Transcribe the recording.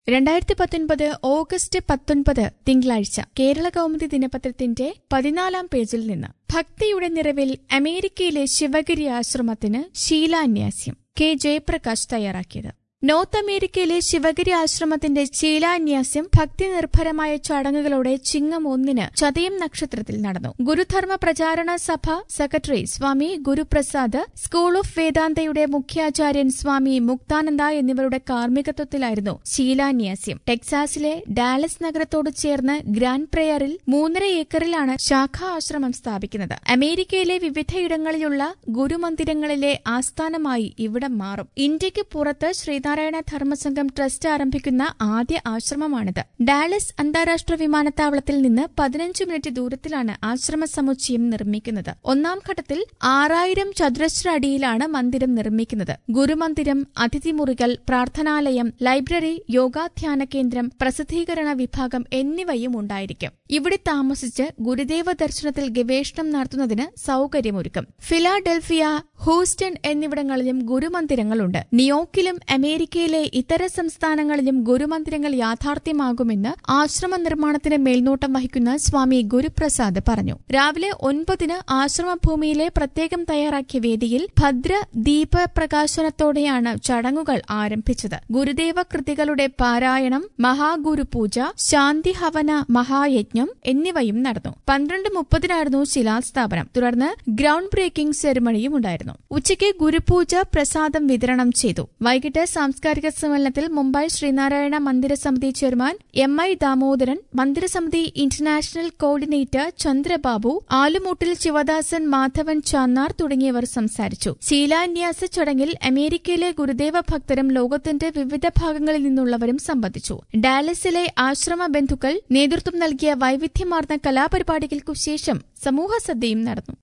രണ്ടായിരത്തി പത്തൊൻപത് ഓഗസ്റ്റ് പത്തൊൻപത് തിങ്കളാഴ്ച കേരള കൗമുദി ദിനപത്രത്തിന്റെ പതിനാലാം പേജിൽ നിന്ന് ഭക്തിയുടെ നിറവിൽ അമേരിക്കയിലെ ശിവഗിരി ആശ്രമത്തിന് ശീലാന്യാസ്യം കെ ജയപ്രകാശ് തയ്യാറാക്കിയത് നോർത്ത് അമേരിക്കയിലെ ശിവഗിരി ആശ്രമത്തിന്റെ ശീലാന്യാസ്യം ഭക്തി നിർഭരമായ ചടങ്ങുകളോടെ ചിങ്ങം ഒന്നിന് ചതയം നക്ഷത്രത്തിൽ നടന്നു Gurudharma Pracharana Sabha secretary Swami Guruprasad school of വേദാന്തയുടെ മുഖ്യാചാര്യൻ സ്വാമി മുക്താനന്ദ എന്നിവരുടെ കാർമ്മികത്വത്തിലായിരുന്നു ശീലാന്യാസ്യം ടെക്സാസിലെ ഡാലസ് നഗരത്തോട് ചേർന്ന് ഗ്രാൻഡ് പ്രയറിൽ മൂന്നര ഏക്കറിലാണ് ശാഖാ ആശ്രമം സ്ഥാപിക്കുന്നത് അമേരിക്കയിലെ വിവിധയിടങ്ങളിലുള്ള ഗുരുമന്ദിരങ്ങളിലെ ആസ്ഥാനമായി ഇവിടം മാറും ഇന്ത്യക്ക് പുറത്ത് ശ്രീനാരായണ ധർമ്മസംഘം ട്രസ്റ്റ് ആരംഭിക്കുന്ന ആദ്യ ആശ്രമമാണിത് ഡാലസ് അന്താരാഷ്ട്ര വിമാനത്താവളത്തിൽ നിന്ന് പതിനഞ്ച് മിനിറ്റ് ദൂരത്തിലാണ് ആശ്രമ സമുച്ചയം നിർമ്മിക്കുന്നത് ഒന്നാം ഘട്ടത്തിൽ ആറായിരം ചതുരശ്ര അടിയിലാണ് മന്ദിരം നിർമ്മിക്കുന്നത് ഗുരുമന്ദിരം അതിഥിമുറികൾ പ്രാർത്ഥനാലയം ലൈബ്രറി യോഗാധ്യാന കേന്ദ്രം പ്രസിദ്ധീകരണ വിഭാഗം എന്നിവയും ഉണ്ടായിരിക്കും ഇവിടെ താമസിച്ച് ഗുരുദേവ ദർശനത്തിൽ ഗവേഷണം നടത്തുന്നതിന് സൌകര്യമൊരുക്കും ഫിലാഡൽഫിയ ഹൂസ്റ്റൺ എന്നിവിടങ്ങളിലും ഗുരുമന്ദിരങ്ങളുണ്ട് ന്യൂയോർക്കിലും അമേരിക്കയിലെ ഇതര സംസ്ഥാനങ്ങളിലും ഗുരുമന്ദിരങ്ങൾ യാഥാർത്ഥ്യമാകുമെന്ന് ആശ്രമ നിർമ്മാണത്തിന് മേൽനോട്ടം വഹിക്കുന്ന സ്വാമി ഗുരുപ്രസാദ് പറഞ്ഞു രാവിലെ ഒൻപതിന് ആശ്രമഭൂമിയിലെ പ്രത്യേകം തയ്യാറാക്കിയ വേദിയിൽ ഭദ്ര ദീപ പ്രകാശനത്തോടെയാണ് ചടങ്ങുകൾ ആരംഭിച്ചത് ഗുരുദേവ കൃതികളുടെ പാരായണം മഹാഗുരു പൂജ ശാന്തി ഹവന മഹായജ്ഞം എന്നിവയും നടന്നു പന്ത്രണ്ട് മുപ്പതിനായിരുന്നു ശിലാസ്ഥാപനം തുടർന്ന് ഗ്രൌണ്ട് ബ്രേക്കിംഗ് സെറിമണിയും ഉണ്ടായിരുന്നു ഉച്ചയ്ക്ക് ഗുരുപൂജ പ്രസാദം വിതരണം ചെയ്തു വൈകിട്ട് സാംസ്കാരിക സമ്മേളനത്തിൽ Mumbai Sreenarayana Mandira Samithi chairman M I Damodaran Mandirasamithi international coordinator Chandrababu Alumoottil Sivadasan Madhavan Channar തുടങ്ങിയവർ സംസാരിച്ചു ശീലാന്യാസ ചടങ്ങിൽ അമേരിക്കയിലെ ഗുരുദേവ ഭക്തരും ലോകത്തിന്റെ വിവിധ ഭാഗങ്ങളിൽ നിന്നുള്ളവരും സംബന്ധിച്ചു ഡാലസിലെ ആശ്രമ ബന്ധുക്കൾ നേതൃത്വം നൽകിയ വൈവിധ്യമാർന്ന കലാപരിപാടികൾക്കു ശേഷം സമൂഹസദ്യയും നടന്നു